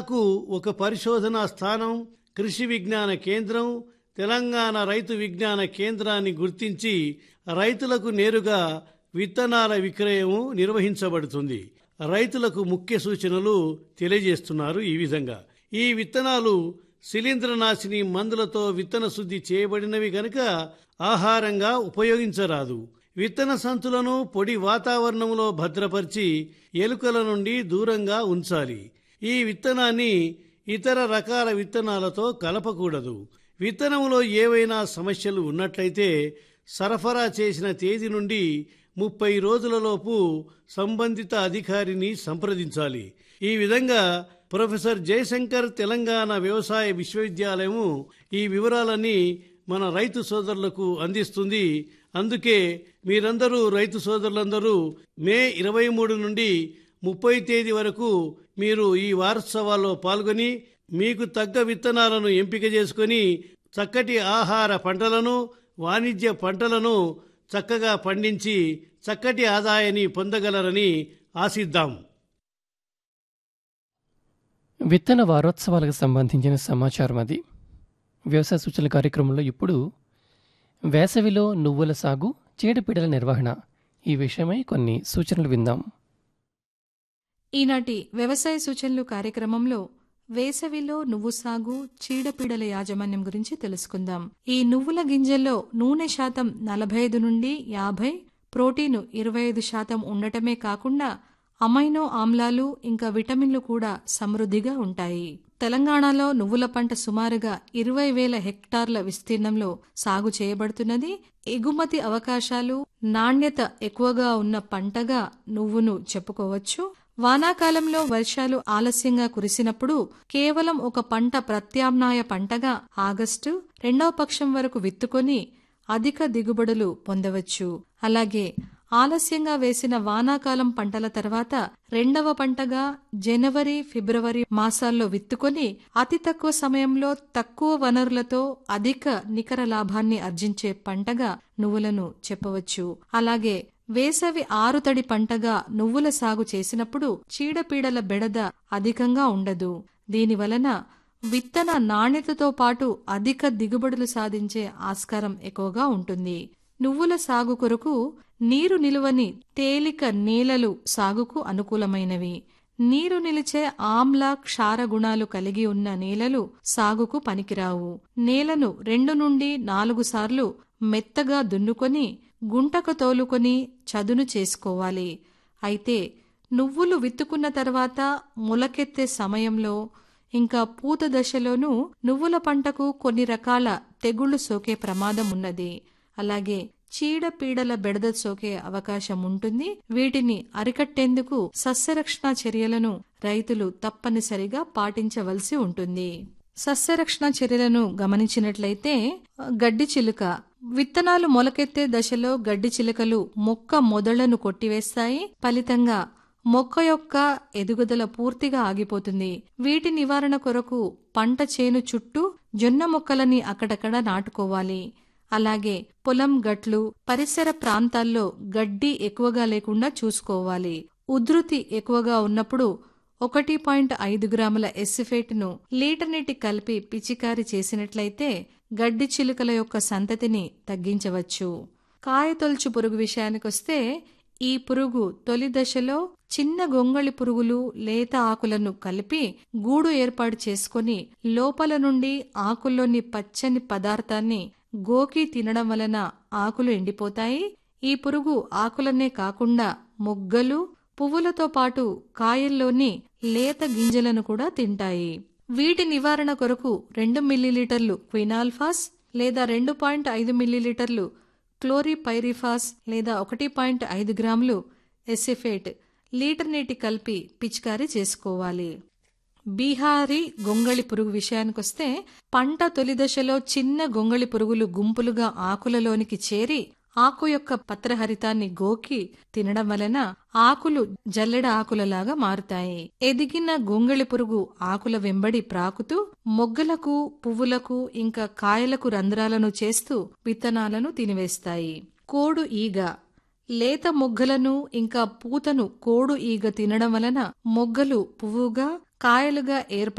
జిల్లాకు ఒక పరిశోధనా స్థానం కృషి విజ్ఞాన కేంద్రం తెలంగాణ రైతు విజ్ఞాన కేంద్రాన్ని గుర్తించి రైతులకు నేరుగా విత్తనాల విక్రయము నిర్వహించబడుతుంది రైతులకు ముఖ్య సూచనలు తెలియజేస్తున్నారు ఈ విధంగా ఈ విత్తనాలు శిలీంద్రనాశిని మందులతో విత్తన శుద్ధి చేయబడినవి గనుక ఆహారంగా ఉపయోగించరాదు విత్తన సంచులను పొడి వాతావరణంలో భద్రపరిచి ఎలుకల నుండి దూరంగా ఉంచాలి ఈ విత్తనాన్ని ఇతర రకాల విత్తనాలతో కలపకూడదు విత్తనంలో ఏవైనా సమస్యలు ఉన్నట్లయితే సరఫరా చేసిన తేదీ నుండి ముప్పై రోజులలోపు సంబంధిత అధికారిని సంప్రదించాలి ఈ విధంగా ప్రొఫెసర్ జయశంకర్ తెలంగాణ వ్యవసాయ విశ్వవిద్యాలయము ఈ వివరాలన్నీ మన రైతు సోదరులకు అందిస్తుంది అందుకే మీరందరూ రైతు సోదరులందరూ మే ఇరవై మూడు నుండి ముప్పై తేదీ వరకు మీరు ఈ వారోత్సవాల్లో పాల్గొని మీకు తగ్గ విత్తనాలను ఎంపిక చేసుకొని చక్కటి ఆహార పంటలను వాణిజ్య పంటలను చక్కగా పండించి చక్కటి ఆదాయాన్ని పొందగలరని ఆశిద్దాం విత్తన వారోత్సవాలకు సంబంధించిన సమాచారం అది వ్యవసాయ సూచనల కార్యక్రమంలో ఇప్పుడు వేసవిలో నువ్వుల సాగు చీడపీడల నిర్వహణ ఈ విషయమై కొన్ని సూచనలు విందాం ఈనాటి వ్యవసాయ సూచనలు కార్యక్రమంలో వేసవిలో నువ్వు సాగు చీడపీడల యాజమాన్యం గురించి తెలుసుకుందాం ఈ నువ్వుల గింజల్లో నూనె శాతం నలభై ఐదు నుండి యాభై ప్రోటీను ఇరవై ఐదు శాతం ఉండటమే కాకుండా అమైనో ఆమ్లాలు ఇంకా విటమిన్లు కూడా సమృద్ధిగా ఉంటాయి తెలంగాణలో నువ్వుల పంట సుమారుగా ఇరవై వేల హెక్టార్ల విస్తీర్ణంలో సాగు చేయబడుతున్నది ఎగుమతి అవకాశాలు నాణ్యత ఎక్కువగా ఉన్న పంటగా నువ్వును చెప్పుకోవచ్చు వానాకాలంలో వర్షాలు ఆలస్యంగా కురిసినప్పుడు కేవలం ఒక పంట ప్రత్యామ్నాయ పంటగా ఆగస్టు రెండవ పక్షం వరకు విత్తుకొని అధిక దిగుబడులు పొందవచ్చు అలాగే ఆలస్యంగా వేసిన వానాకాలం పంటల తర్వాత రెండవ పంటగా జనవరి ఫిబ్రవరి మాసాల్లో విత్తుకొని అతి తక్కువ సమయంలో తక్కువ వనరులతో అధిక నికర లాభాన్ని ఆర్జించే పంటగా నువ్వులను చెప్పవచ్చు అలాగే వేసవి ఆరుతడి పంటగా నువ్వుల సాగు చేసినప్పుడు చీడపీడల బెడద అధికంగా ఉండదు దీనివలన విత్తన నాణ్యతతో పాటు అధిక దిగుబడులు సాధించే ఆస్కారం ఎక్కువగా ఉంటుంది నువ్వుల సాగు కొరకు నీరు నిలువని తేలిక నేలలు సాగుకు అనుకూలమైనవి నీరు నిలిచే ఆమ్ల క్షార గుణాలు కలిగి ఉన్న నేలలు సాగుకు పనికిరావు నేలను రెండు నుండి నాలుగు సార్లు మెత్తగా దున్నుకొని గుంటకు తోలుకొని చదును చేసుకోవాలి అయితే నువ్వులు విత్తుకున్న తర్వాత మొలకెత్తే సమయంలో ఇంకా పూత దశలోనూ నువ్వుల పంటకు కొన్ని రకాల తెగుళ్లు సోకే ప్రమాదం ఉన్నది అలాగే చీడపీడల బెడద సోకే అవకాశం ఉంటుంది వీటిని అరికట్టేందుకు సస్యరక్షణ చర్యలను రైతులు తప్పనిసరిగా పాటించవలసి ఉంటుంది సస్యరక్షణ చర్యలను గమనించినట్లయితే గడ్డి చిలుక విత్తనాలు మొలకెత్తే దశలో గడ్డి చిలుకలు మొక్క మొదళ్లను కొట్టివేస్తాయి ఫలితంగా మొక్క యొక్క ఎదుగుదల పూర్తిగా ఆగిపోతుంది వీటి నివారణ కొరకు పంట చేను చుట్టూ జొన్న మొక్కలని అక్కడక్కడ నాటుకోవాలి అలాగే పొలం గట్లు పరిసర ప్రాంతాల్లో గడ్డి ఎక్కువగా లేకుండా చూసుకోవాలి ఉధృతి ఎక్కువగా ఉన్నప్పుడు ఒకటి పాయింట్ ఐదు గ్రాముల ఎసిఫేట్ను లీటర్ నీటి కలిపి పిచికారి చేసినట్లయితే గడ్డి చిలుకల యొక్క సంతతిని తగ్గించవచ్చు కాయతొలుచు పురుగు విషయానికొస్తే ఈ పురుగు తొలి దశలో చిన్న గొంగళి పురుగులు లేత ఆకులను కలిపి గూడు ఏర్పాటు చేసుకుని లోపల నుండి ఆకుల్లోని పచ్చని పదార్థాన్ని గోకి తినడం వలన ఆకులు ఎండిపోతాయి ఈ పురుగు ఆకులనే కాకుండా మొగ్గలు పువ్వులతో పాటు కాయల్లోని లేత గింజలను కూడా తింటాయి వీటి నివారణ కొరకు రెండు మిల్లీలీటర్లు క్వినాల్ఫాస్ లేదా రెండు పాయింట్ ఐదు మిల్లీలీటర్లు క్లోరిపైరిఫాస్ లేదా ఒకటి పాయింట్ ఐదు గ్రాములు ఎసిఫేట్ లీటర్ నీటి కలిపి పిచికారీ చేసుకోవాలి బీహారీ గొంగళి పురుగు విషయానికొస్తే పంట తొలి దశలో చిన్న గొంగళి పురుగులు గుంపులుగా ఆకులలోనికి చేరి ఆకు యొక్క పత్రహరితాన్ని గోకి తినడం వలన ఆకులు జల్లెడ ఆకులలాగా మారుతాయి ఎదిగిన గొంగళి పురుగు ఆకుల వెంబడి ప్రాకుతూ మొగ్గలకు పువ్వులకు ఇంకా కాయలకు రంధ్రాలను చేస్తూ విత్తనాలను తినివేస్తాయి కోడు ఈగ లేత మొగ్గలను ఇంకా పూతను కోడు ఈగ తినడం వలన మొగ్గలు పువ్వుగా కాయలుగా ఏర్పడి